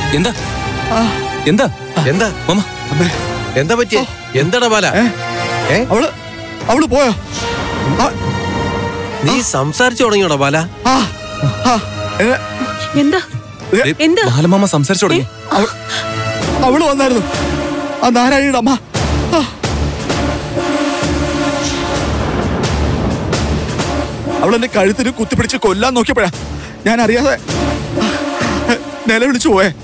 എന്താ എന്താ എന്താ മാമ അമ്മേ എന്താ പറ്റിയ എന്താടാ ബാല ഏ? ഏ? അവള് അവള് പോയോ ആ, നീ സംസാരിച്ചു തുടങ്ങിയോടാ ബാല ആ, ആ, ഏ, എന്താ ഏ, എന്താ ബാലമാമ സംസാരിച്ചു തുടങ്ങി അവ- അവള് വന്നായിരുന്നു ആ നാരായണിയുടെ അമ്മ ആ. അവളെന്റെ കഴുത്തിന് കുത്തിപ്പിടിച്ച് കൊല്ലാൻ നോക്കിയപ്പോഴാ ഞാൻ അറിയാതെ നിലവിളിച്ചു പോയേ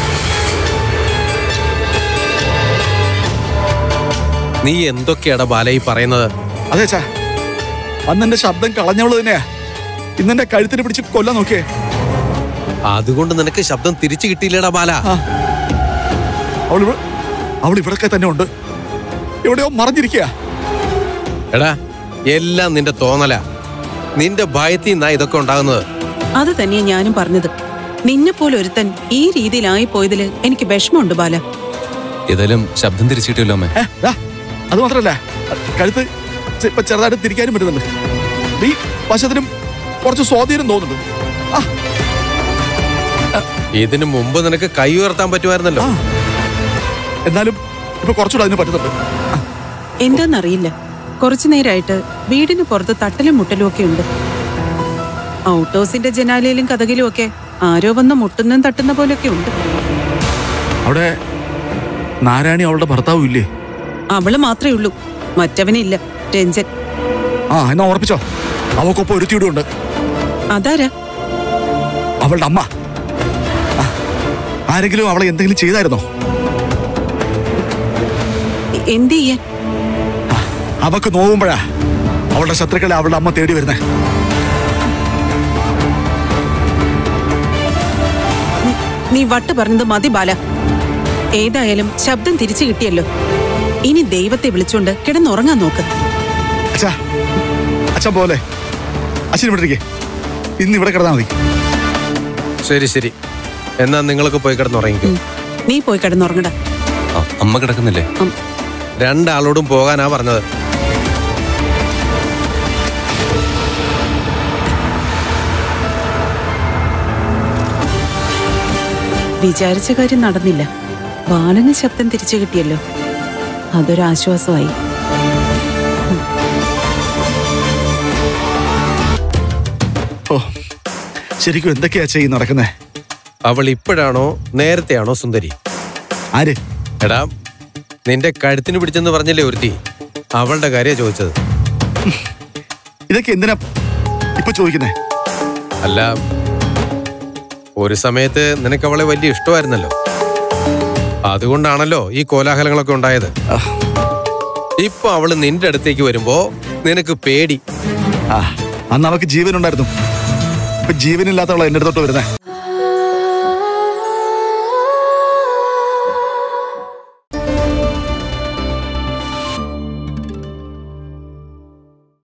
നീ എന്തൊക്കെയാടാ ബാല ഈ പറയുന്നത് അതെ ചാ അന്നെന്റെ ശബ്ദം കളഞ്ഞവള് തന്നെയാ ഇന്നെന്റെ കഴുത്തിന് പിടിച്ച് കൊല്ലാൻ നോക്കിയേ അതുകൊണ്ട് നിനക്ക് ശബ്ദം തിരിച്ചു കിട്ടിയില്ലടാ ബാല ആ. അവൾ ഇവ- അവൾ ഇവിടൊക്കെ തന്നെ ഉണ്ട് എവിടെയോ മറിഞ്ഞിരിക്കുക എടാ എല്ലാം നിന്റെ തോന്നല നിന്റെ ഭയത്തിൽ നിന്നാ ഇതൊക്കെ ഉണ്ടാകുന്നത് അത് തന്നെയാ ഞാനും പറഞ്ഞത് നിന്നെ പോലെ ഒരുത്തൻ ഈ രീതിയിലായി പോയതില് എനിക്ക് വിഷമമുണ്ട് ബാല ഏതായാലും ശബ്ദം തിരിച്ചിട്ടില്ലോ അമ്മേ ഏ, ദാ, അത് മാത്രല്ല കഴുത്ത് ചെ- ഇപ്പൊ ചെറുതായിട്ട് തിരിക്കാനും പറ്റുന്നുണ്ട് ഈ വശത്തിനും കുറച്ച് സ്വാധീനം തോന്നുന്നുണ്ട് ആ ഇതിനു മുമ്പ് നിനക്ക് കൈ ഉയർത്താൻ പറ്റുമായിരുന്നല്ലോ ആ. എന്നാലും ഇപ്പൊ കുറച്ചുകൂടെ അതിന് പറ്റുന്നുണ്ട് എന്താന്നറിയില്ല കുറച്ചു നേരമായിട്ട് വീടിന് പുറത്ത് തട്ടലും മുട്ടലും ഒക്കെ ഉണ്ട് ഔട്ട് ഹൗസിന്റെ ജനാലയിലും കഥകിലും ഒക്കെ ആരോ വന്ന് മുട്ടുന്നതും തട്ടുന്ന പോലെയൊക്കെ ഉണ്ട് അവിടെ നാരായണി അവളുടെ ഭർത്താവും ഇല്ലേ അവള് മാത്രമേ ഉള്ളൂ മറ്റവനില്ല രഞ്ജൻ ആ എന്നാ ഉറപ്പിച്ചോ അവക്കൊപ്പം ഒരുത്തിയുടെ ഉണ്ട് അതാരാ അവളുടെ അമ്മ ആ, ആരെങ്കിലും അവളെ എന്തെങ്കിലും ചെയ്തായിരുന്നോ എ- എന്ത് ചെയ്യാൻ ആ, അവക്ക് നോവുമ്പോഴാ അവളുടെ ശത്രുക്കളെ അവളുടെ അമ്മ തേടി വരുന്നേ നീ- നീ വട്ട് പറഞ്ഞത് മതി ബാല ഏതായാലും ശബ്ദം തിരിച്ചു കിട്ടിയല്ലോ ഇനി ദൈവത്തെ വിളിച്ചോണ്ട് കിടന്നുറങ്ങാൻ നോക്ക് അച്ഛാ അച്ഛൻ പോലെ അച്ഛൻ ഇവിടെ ഇരിക്കേ ഇന്ന് ഇവിടെ കിടന്നാൽ മതി ശരി ശരി എന്നാ നിങ്ങൾക്ക് പോയി കിടന്നുറങ്ങിക്കോ ഉം. നീ പോയി കിടന്നുറങ്ങടാ ആ, അമ്മ കിടക്കുന്നില്ലേ ഉം. രണ്ടാളോടും പോകാനാ പറഞ്ഞത് വിചാരിച്ച കാര്യം നടന്നില്ല ബാലന് ശബ്ദം തിരിച്ചു കിട്ടിയല്ലോ അതൊരാശ്വാസമായി ഓ ശരിക്കും എന്തൊക്കെയാ ചെയ്യും നടക്കുന്നേ അവൾ ഇപ്പോഴാണോ നേരത്തെയാണോ സുന്ദരി ആര് എടാ നിന്റെ കഴുത്തിന് പിടിച്ചെന്ന് പറഞ്ഞില്ലേ ഒരുത്തി അവളുടെ കാര്യ ചോദിച്ചത് ഇതൊക്കെ എന്തിനാ ഇപ്പൊ ചോദിക്കുന്നേ അല്ല ഒരു സമയത്ത് നിനക്ക് അവളെ വലിയ ഇഷ്ടമായിരുന്നല്ലോ അതുകൊണ്ടാണല്ലോ ഈ കോലാഹലങ്ങളൊക്കെ ഉണ്ടായത് ആ, ഇപ്പൊ അവള് നിന്റെ അടുത്തേക്ക് വരുമ്പോ നിനക്ക് പേടി ആ അന്ന് അവക്ക് ജീവനുണ്ടായിരുന്നു ഇപ്പൊ ജീവനില്ലാത്തവളെ എന്റെ അടുത്തോട്ട് വരുന്നേ